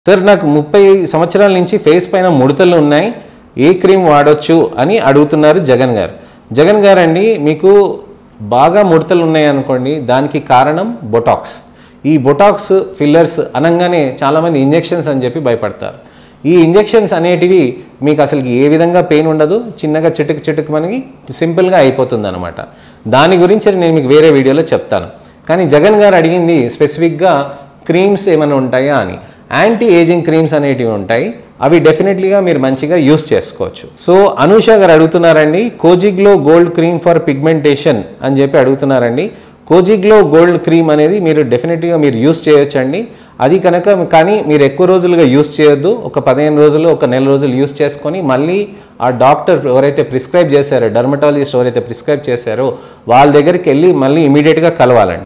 sir నాకు ముప్పై సంవత్సరాల నుంచి ఫేస్ పైన ముడతలు ఉన్నాయి ఏ క్రీమ్ వాడొచ్చు అని అడుగుతున్నారు జగన్ గారు జగన్ గారు అండి మీకు బాగా ముడతలు ఉన్నాయి అనుకోండి దానికి కారణం బొటాక్స్ ఈ బొటాక్స్ ఫిల్లర్స్ అనగానే చాలామంది ఇంజెక్షన్స్ అని చెప్పి భయపడతారు ఈ ఇంజెక్షన్స్ అనేటివి మీకు అసలు ఏ విధంగా పెయిన్ ఉండదు చిన్నగా చిటుకు చిటుకు మనకి సింపుల్గా అయిపోతుంది అనమాట దాని గురించి నేను మీకు వేరే వీడియోలో చెప్తాను కానీ జగన్ గారు అడిగింది స్పెసిఫిక్గా క్రీమ్స్ ఏమైనా ఉంటాయా అని యాంటీ ఏజింగ్ క్రీమ్స్ అనేటివి ఉంటాయి అవి డెఫినెట్లీగా మీరు మంచిగా యూస్ చేసుకోవచ్చు సో అనూష గారు అడుగుతున్నారండి Kojiglo gold cream for pigmentation అని చెప్పి అడుగుతున్నారండి కోజిగ్లో గోల్డ్ క్రీమ్ అనేది మీరు డెఫినెట్గా మీరు యూస్ చేయొచ్చండి అది కనుక కానీ మీరు ఎక్కువ రోజులుగా యూస్ చేయొద్దు ఒక పదిహేను రోజులు ఒక నెల రోజులు యూస్ చేసుకొని మళ్ళీ ఆ డాక్టర్ ఎవరైతే ప్రిస్క్రైబ్ చేశారో డర్మటాలజిస్ట్ ఎవరైతే ప్రిస్క్రైబ్ చేశారో వాళ్ళ దగ్గరికి వెళ్ళి మళ్ళీ ఇమీడియట్గా కలవాలండి